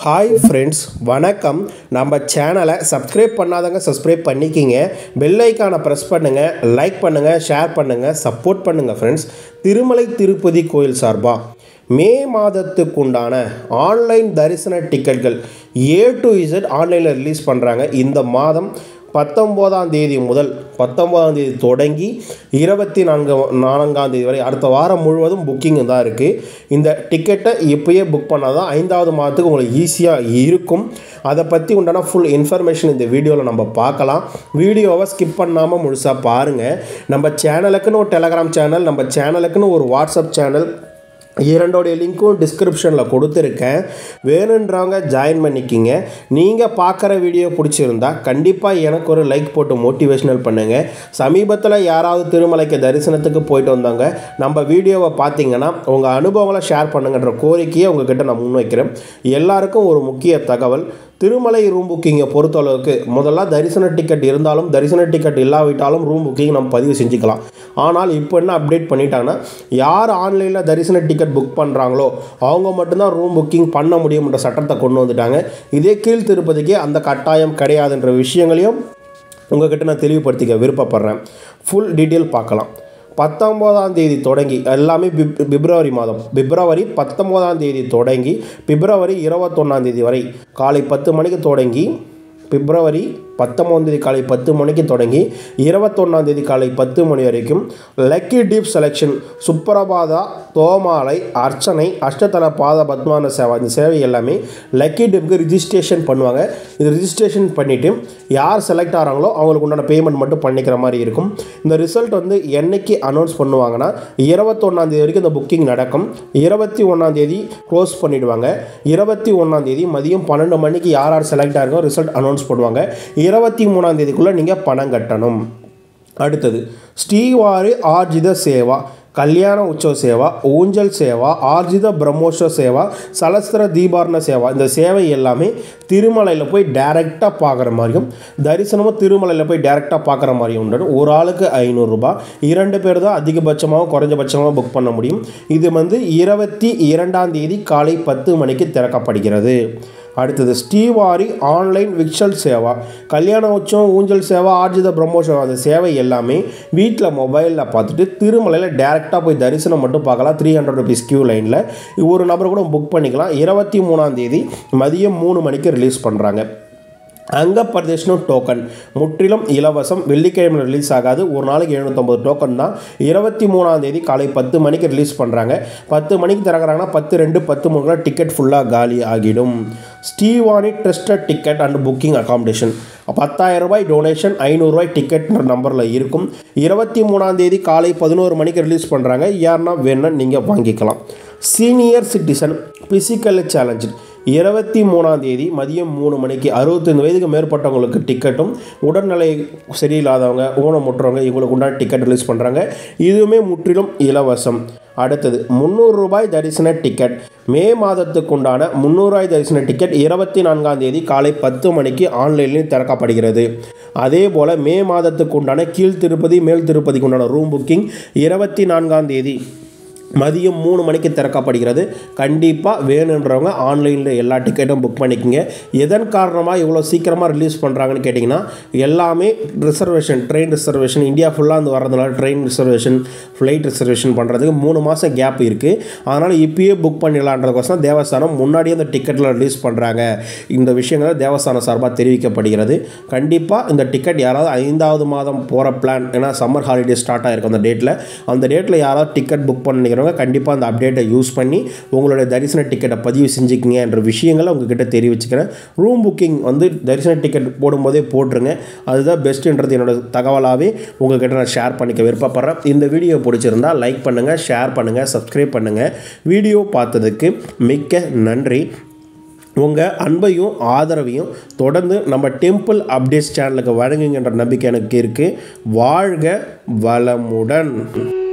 hi friends வணக்கம் நம்ம சேனலை சப்ஸ்கிரைப் பண்ணாதவங்க சப்ஸ்கிரைப் பண்ணிக்கிங்க பெல் ஐக்கானை ப்ரெஸ் பண்ணுங்கள் லைக் பண்ணுங்கள் ஷேர் பண்ணுங்கள் சப்போர்ட் பண்ணுங்கள் ஃப்ரெண்ட்ஸ் திருமலை திருப்பதி கோயில் சார்பாக மே மாதத்துக்குண்டான ஆன்லைன் தரிசன டிக்கெட்கள் ஏ டு இசட் ஆன்லைனில் ரிலீஸ் பண்ணுறாங்க இந்த மாதம் பத்தொம்போதாம் தேதி முதல் பத்தொம்போதாம் தேதி தொடங்கி இருபத்தி நான்கு நான்காம் தேதி வரை அடுத்த வாரம் முழுவதும் புக்கிங் தான் இருக்குது இந்த டிக்கெட்டை இப்போயே புக் பண்ணால் தான் ஐந்தாவது மாதத்துக்கு உங்களுக்கு ஈஸியாக இருக்கும் அதை பற்றி உண்டான ஃபுல் இன்ஃபர்மேஷன் இந்த வீடியோவில் நம்ம பார்க்கலாம் வீடியோவை ஸ்கிப் பண்ணாமல் முழுசாக பாருங்கள் நம்ம சேனலுக்குன்னு ஒரு டெலகிராம் சேனல் நம்ம சேனலுக்குன்னு ஒரு வாட்ஸ்அப் சேனல் இரண்டோடைய லிங்க்கும் டிஸ்கிரிப்ஷனில் கொடுத்துருக்கேன் வேணுன்றவங்க ஜாயின் பண்ணிக்கிங்க நீங்கள் பார்க்குற வீடியோ பிடிச்சிருந்தா கண்டிப்பாக எனக்கு ஒரு லைக் போட்டு மோட்டிவேஷனல் பண்ணுங்கள் சமீபத்தில் யாராவது திருமலைக்கு தரிசனத்துக்கு போயிட்டு வந்தாங்க நம்ம வீடியோவை பார்த்தீங்கன்னா உங்கள் அனுபவங்களை ஷேர் பண்ணுங்கன்ற கோரிக்கையை உங்ககிட்ட நான் முன்வைக்கிறேன் எல்லாருக்கும் ஒரு முக்கிய தகவல் திருமலை ரூம் புக்கிங்கை பொறுத்தளவுக்கு முதல்ல தரிசன டிக்கெட் இருந்தாலும் தரிசன டிக்கெட் இல்லாவிட்டாலும் ரூம் புக்கிங் நம்ம பதிவு செஞ்சுக்கலாம் ஆனால் இப்போ என்ன அப்டேட் பண்ணிட்டாங்கன்னா யார் ஆன்லைனில் தரிசன டிக்கெட் புக் பண்ணுறாங்களோ அவங்க மட்டும்தான் ரூம் புக்கிங் பண்ண முடியும்ன்ற சட்டத்தை கொண்டு வந்துட்டாங்க இதே கீழ் திருப்பதிக்கு அந்த கட்டாயம் கிடையாதுன்ற விஷயங்களையும் உங்ககிட்ட நான் தெளிவுபடுத்திக்க விருப்பப்படுறேன் ஃபுல் டீட்டெயில் பார்க்கலாம் பத்தொம்போதாம் தேதி தொடங்கி எல்லாமே பிப் பிப்ரவரி மாதம் பிப்ரவரி பத்தொம்போதாம் தேதி தொடங்கி பிப்ரவரி இருபத்தொன்னாம் தேதி வரை காலை பத்து மணிக்கு தொடங்கி பிப்ரவரி பத்தொம்போதாம் தேதி காலை பத்து மணிக்கு தொடங்கி இருபத்தொன்னாம் தேதி காலை பத்து மணி வரைக்கும் லக்கி டீப் செலெக்ஷன் சுப்பரபாதா தோமாலை அர்ச்சனை அஷ்டதல பாத பத்மான சேவா இந்த சேவை எல்லாமே லக்கி டீப்புக்கு ரிஜிஸ்ட்ரேஷன் பண்ணுவாங்க இது ரிஜிஸ்ட்ரேஷன் பண்ணிவிட்டு யார் செலக்ட் ஆகிறாங்களோ அவங்களுக்கு உண்டான பேமெண்ட் மட்டும் பண்ணிக்கிற மாதிரி இருக்கும் இந்த ரிசல்ட் வந்து என்னைக்கு அனௌன்ஸ் பண்ணுவாங்கன்னா இருபத்தொன்னாம் தேதி வரைக்கும் இந்த புக்கிங் நடக்கும் இருபத்தி ஒன்றாம் தேதி க்ளோஸ் பண்ணிவிடுவாங்க இருபத்தி ஒன்றாம் தேதி மதியம் பன்னெண்டு மணிக்கு யார் யார் செலக்ட் ஆகிருக்கோ ரிசல்ட் அனௌன்ஸ் பண்ணுவாங்க இருபத்தி மூணாம் தேதிக்குள்ளே நீங்கள் பணம் கட்டணும் அடுத்தது ஸ்ரீவாரி ஆர்ஜித சேவா கல்யாண உற்சவ சேவா ஊஞ்சல் சேவா ஆர்ஜித பிரம்மோற்சவ சேவா சலஸ்திர தீபாரண சேவா இந்த சேவை எல்லாமே திருமலையில் போய் டைரெக்டாக பார்க்குற மாதிரியும் தரிசனமும் திருமலையில் போய் டைரெக்டாக பார்க்குற மாதிரியும் உண்டு ஒரு ஆளுக்கு ஐநூறுரூபா இரண்டு பேர் தான் அதிகபட்சமாகவும் குறைஞ்சபட்சமாக புக் பண்ண முடியும் இது வந்து இருபத்தி இரண்டாம் தேதி காலை பத்து மணிக்கு திறக்கப்படுகிறது அடுத்தது ஸ்ரீவாரி ஆன்லைன் விக்ஷல் சேவா கல்யாண உற்சவம் ஊஞ்சல் சேவா ஆர்ஜித பிரம்மோற்சவம் அந்த சேவை எல்லாமே வீட்டில் மொபைலில் பார்த்துட்டு திருமலையில் டேரெக்டாக போய் தரிசனம் மட்டும் பார்க்கலாம் த்ரீ ஹண்ட்ரட் ருபீஸ் கியூ லைனில் ஒரு நபர் கூட புக் பண்ணிக்கலாம் இருபத்தி மூணாம் தேதி மதியம் மூணு மணிக்கு ரிலீஸ் பண்ணுறாங்க அங்க பிரதேசனம் டோக்கன் முற்றிலும் இலவசம் வெள்ளிக்கிழமை ரிலீஸ் ஆகாது ஒரு நாளைக்கு எழுநூற்றம்பது டோக்கன் தான் இருபத்தி மூணாம் தேதி காலை பத்து மணிக்கு ரிலீஸ் பண்ணுறாங்க பத்து மணிக்கு திறக்கிறாங்கன்னா பத்து ரெண்டு பத்து மூணு டிக்கெட் ஃபுல்லாக காலி ஆகிடும் Srivani trusted ticket and booking accommodation பத்தாயிரம் ரூபாய் டொனேஷன் ஐநூறுரூவாய் டிக்கெட்ன்ற நம்பரில் இருக்கும் இருபத்தி மூணாம் தேதி காலை பதினோரு மணிக்கு ரிலீஸ் பண்ணுறாங்க யாருன்னா வேணும்னா நீங்கள் வாங்கிக்கலாம் சீனியர் சிட்டிசன் பிசிக்கல் சேலஞ்சு இருபத்தி மூணாம் தேதி மதியம் மூணு மணிக்கு அறுபத்தஞ்சு வயதுக்கு மேற்பட்டவங்களுக்கு டிக்கெட்டும் உடல்நிலை சரியில்லாதவங்க ஊனமுற்றவங்க இவங்களுக்கு உண்டான டிக்கெட் ரிலீஸ் பண்ணுறாங்க இதுவுமே முற்றிலும் இலவசம் அடுத்தது முந்நூறு ரூபாய் தரிசன டிக்கெட் மே மாதத்துக்கு உண்டான முந்நூறுபாய் தரிசன டிக்கெட் இருபத்தி நான்காம் தேதி காலை பத்து மணிக்கு ஆன்லைனில் திறக்கப்படுகிறது அதே போல் மே மாதத்துக்கு உண்டான கீழ் திருப்பதி மேல் திருப்பதிக்கு உண்டான ரூம் புக்கிங் இருபத்தி நான்காம் தேதி மதியம் மூணு மணிக்கு திறக்கப்படுகிறது கண்டிப்பாக வேணுன்றவங்க ஆன்லைனில் எல்லா டிக்கெட்டும் புக் பண்ணிக்கோங்க எதன் காரணமாக இவ்வளோ சீக்கிரமாக ரிலீஸ் பண்ணுறாங்கன்னு கேட்டிங்கன்னா எல்லாமே ரிசர்வேஷன் ட்ரெயின் ரிசர்வேஷன் இந்தியா ஃபுல்லாக வந்து வர்றதுனால ட்ரெயின் ரிசர்வேஷன் ஃப்ளைட் ரிசர்வேஷன் பண்ணுறதுக்கு மூணு மாதம் கேப் இருக்குது அதனால் இப்பயே புக் பண்ணிடலான்றதுக்கோசம் தேவஸ்தானம் முன்னாடியே அந்த டிக்கெட்டில் ரிலீஸ் பண்ணுறாங்க இந்த விஷயங்கள் தேவஸ்தானம் சார்பாக தெரிவிக்கப்படுகிறது கண்டிப்பாக இந்த டிக்கெட் யாராவது ஐந்தாவது மாதம் போகிற பிளான் ஏன்னா சம்மர் ஹாலிடே ஸ்டார்ட் ஆகிருக்கும் அந்த டேட்டில் அந்த டேட்டில் யாராவது டிக்கெட் புக் பண்ணிக்கிறோம் இருக்கிறவங்க கண்டிப்பாக அந்த அப்டேட்டை யூஸ் பண்ணி உங்களுடைய தரிசன டிக்கெட்டை பதிவு செஞ்சுக்கிங்க என்ற விஷயங்களை உங்ககிட்ட தெரிவிச்சுக்கிறேன் ரூம் புக்கிங் வந்து தரிசன டிக்கெட் போடும்போதே போட்டுருங்க அதுதான் பெஸ்ட்டுன்றது என்னோட தகவலாகவே உங்ககிட்ட நான் ஷேர் பண்ணிக்க விருப்பப்படுறேன் இந்த வீடியோ பிடிச்சிருந்தா லைக் பண்ணுங்கள் ஷேர் பண்ணுங்கள் சப்ஸ்கிரைப் பண்ணுங்கள் வீடியோ பார்த்ததுக்கு மிக்க நன்றி உங்கள் அன்பையும் ஆதரவையும் தொடர்ந்து நம்ம டெம்பிள் அப்டேட்ஸ் சேனலுக்கு வழங்குங்கன்ற நம்பிக்கை எனக்கு இருக்குது வாழ்க வளமுடன்